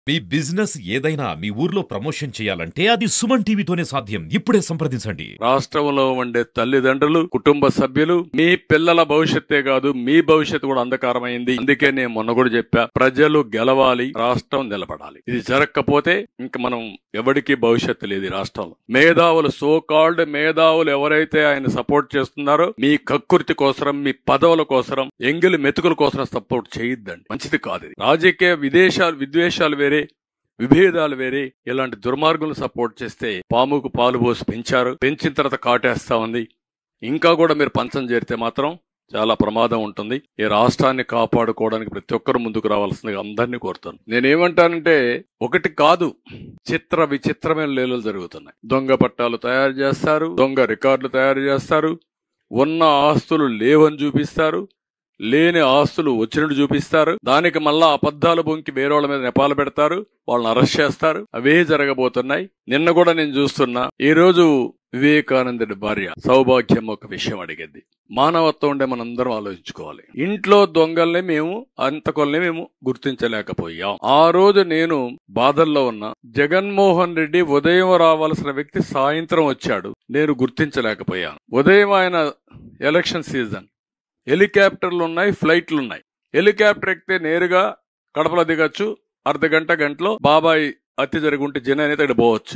మీ business ఏదైనా మీ ఊర్లో promotion చేయాలంటే అది సుమన్ టీవీతోనే సాధ్యం ఇప్పుడే సంప్రదించండి రాష్ట్రంలో ఉండే తల్లిదండ్రులు కుటుంబ సభ్యులు మీ పిల్లల భవిష్యత్తే కాదు మీ భవిష్యత్తు కూడా అంధకారమైంది అందుకే నేను మొన్న కూడా చెప్పా ప్రజలు గెలవాలి రాష్ట్రం నిలబడాలి ఇది జరగకపోతే ఇంక మనం ఎవరికి భవిష్యత్తు లేదు ఈ రాష్ట్రంలో మేధావులు సో కాల్డ్ మేధావులు ఎవరైతే ఆయన సపోర్ట్ చేస్తున్నారో మీ కక్కుర్తి కోసరం మీ పదవుల కోసరం ఎంగిలి మెతుకుల కోసం సపోర్ట్ చేయొద్దండి మంచిది కాదు ఇది. రాజకీయ విదేశాలు విద్వేషాలు వేరే విభేదాలు వేరే ఇలాంటి దుర్మార్గులను సపోర్ట్ చేస్తే పాముకు పాలు పోసి పెంచారు పెంచిన తర్వాత కాటేస్తా ఉంది ఇంకా కూడా మీరు పంచం చేరితే మాత్రం చాలా ప్రమాదం ఉంటుంది ఈ రాష్ట్రాన్ని కాపాడుకోవడానికి ప్రతి ఒక్కరు ముందుకు రావాల్సిందిగా అందరినీ కోరుతాను నేనేమంటానంటే ఒకటి కాదు చిత్ర విచిత్రమైన లీలలు జరుగుతున్నాయి దొంగ పట్టాలు తయారు చేస్తారు దొంగ రికార్డులు తయారు చేస్తారు ఉన్న ఆస్తులు లేవని చూపిస్తారు లేని ఆస్తులు వచ్చినట్టు చూపిస్తారు దానికి మళ్ళా అబద్ధాలు బొంకి వేరే వాళ్ళ మీద నెపాలు పెడతారు వాళ్ళని అరెస్ట్ చేస్తారు అవే జరగబోతున్నాయి నిన్న కూడా నేను చూస్తున్నా ఈ రోజు వివేకానందుడి భార్య సౌభాగ్యం ఒక విషయం అడిగింది మానవత్వం ఉండే మనందరం ఆలోచించుకోవాలి ఇంట్లో దొంగల్ని మేము అంతకొల్ని మేము గుర్తించలేకపోయాం ఆ రోజు నేను బాధల్లో ఉన్న జగన్మోహన్ రెడ్డి ఉదయం రావాల్సిన వ్యక్తి సాయంత్రం వచ్చాడు నేను గుర్తించలేకపోయాను ఉదయం ఆయన ఎలక్షన్ సీజన్ హెలికాప్టర్లు ఉన్నాయి ఫ్లైట్లు ఉన్నాయి హెలికాప్టర్ ఎక్కితే నేరుగా కడపలో దిగచ్చు అర్ధ గంట గంటలో బాబాయ్ హత్య జరుగుంటే జన అనేది అక్కడ పోవచ్చు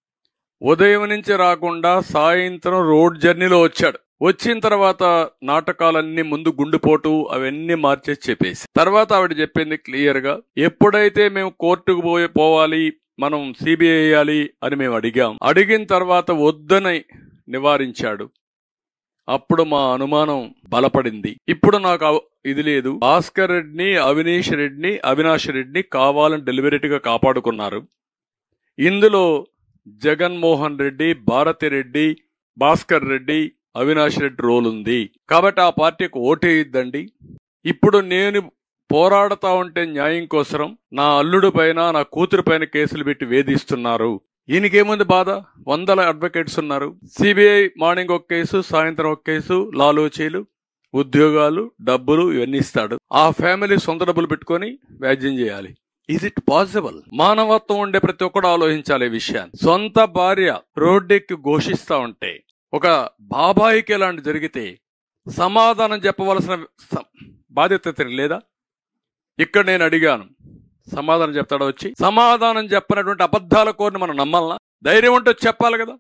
ఉదయం నుంచి రాకుండా సాయంత్రం రోడ్ జర్నీలో వచ్చాడు వచ్చిన తర్వాత నాటకాలన్నీ ముందు గుండుపోటు అవన్నీ మార్చేసి చెప్పేసి తర్వాత ఆవిడ చెప్పింది క్లియర్ గా ఎప్పుడైతే మేము కోర్టుకు పోయి పోవాలి మనం సిబిఐ వేయాలి అని మేము అడిగాం అడిగిన తర్వాత వద్దని నివారించాడు అప్పుడు మా అనుమానం బలపడింది ఇప్పుడు నాకు అవ- ఇది లేదు భాస్కర్ రెడ్డిని అవినీష్ రెడ్డిని అవినాష్ రెడ్డిని కావాలని డెలిబరేట్గా కాపాడుకున్నారు ఇందులో జగన్మోహన్ రెడ్డి భారతి రెడ్డి భాస్కర్ రెడ్డి అవినాష్ రెడ్డి రోల్ ఉంది కాబట్టి ఆ పార్టీకి ఓటేయిద్దండి ఇప్పుడు నేను పోరాడుతా ఉంటే న్యాయం కోసరం నా అల్లుడు పైన నా కూతురు పైన కేసులు పెట్టి వేధిస్తున్నారు ఈయనకేముంది బాధ వందల అడ్వకేట్స్ ఉన్నారు సిబిఐ మార్నింగ్ ఒక కేసు సాయంత్రం ఒక కేసు లాలోచీలు ఉద్యోగాలు డబ్బులు ఇవన్నీ ఇస్తాడు ఆ ఫ్యామిలీ సొంత డబ్బులు పెట్టుకొని వ్యాజ్యం చేయాలి ఇజ్ ఇట్ పాసిబుల్ మానవత్వం ఉండే ప్రతి ఒక్కడు ఆలోచించాలి ఈ విషయాన్ని సొంత భార్య రోడ్డెక్కి ఘోషిస్తా ఉంటే ఒక బాబాయికి ఇలాంటి జరిగితే సమాధానం చెప్పవలసిన స- బాధ్యత ఇతనికి లేదా ఇక్కడ నేను అడిగాను సమాధానం చెప్తాడా వచ్చి సమాధానం చెప్పనటువంటి అబద్ధాల కోరిని మనం నమ్మాలనా ధైర్యం ఉంటే చెప్పాలి కదా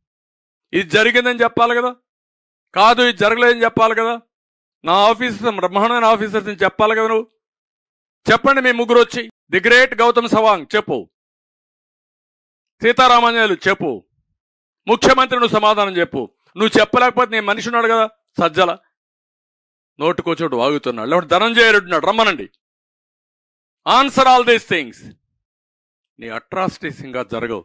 ఇది జరిగిందని చెప్పాలి కదా కాదు ఇది జరగలేదని చెప్పాలి కదా నా ఆఫీసర్ బ్రహ్మాండమైన ఆఫీసర్స్ అని చెప్పాలి కదా నువ్వు చెప్పండి మీ ముగ్గురు వచ్చి ది గ్రేట్ గౌతమ్ సవాంగ్ చెప్పు సీతారామాంజనేయులు చెప్పు ముఖ్యమంత్రి నువ్వు సమాధానం చెప్పు నువ్వు చెప్పలేకపోతే నేను మనిషి ఉన్నాడు కదా సజ్జల నోటుకోచోటు వాగుతున్నాడు లేకపోతే ధనంజయ రెడ్డి ఉన్నాడు రమ్మనండి ఆన్సర్ ఆల్ దీస్ థింగ్స్ నీ అట్రాసిటీస్ ఇంకా జరగవు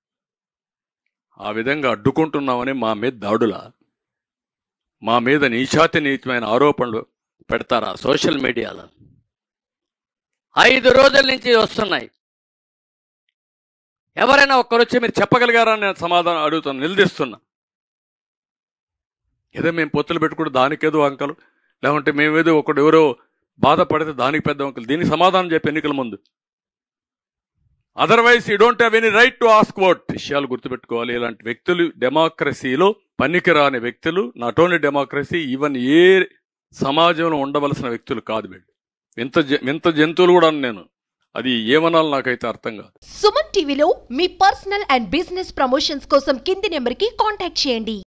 ఆ విధంగా అడ్డుకుంటున్నామని మా మీద దాడులా మా మీద నీచాతి నీచమైన ఆరోపణలు పెడతారా సోషల్ మీడియాలో ఐదు రోజుల నుంచి వస్తున్నాయి ఎవరైనా ఒక్కరు వచ్చి మీరు చెప్పగలిగారా అని నేను సమాధానం అడుగుతాను నిలదీస్తున్నా ఏదో మేము పొత్తులు పెట్టుకుంటే దానికేదో అంకలు లేకుంటే మేమేదో ఒకడు ఎవరో బాధపడితే దానికి పెద్ద అంకలు దీనికి సమాధానం చెప్పి ఎన్నికల ముందు otherwise you don't have any right to ask word విషయాలు గుర్తుపెట్టుకోవాలి ఇలాంటి వ్యక్తులు డెమోక్రసీలో పనికిరాని వ్యక్తులు నాట్ ఓన్లీ డెమోక్రసీ ఈవెన్ ఏ సమాజంలో ఉండవలసిన వ్యక్తులు కాదు వీళ్ళు వింత జ- వింత జంతువులు కూడా నేను అది ఏమనాలి నాకైతే అర్థం కాదు సుమన్ టీవీలో మీ పర్సనల్ అండ్ బిజినెస్ ప్రమోషన్స్ కోసం కింది నెంబర్కి కాంటాక్ట్ చేయండి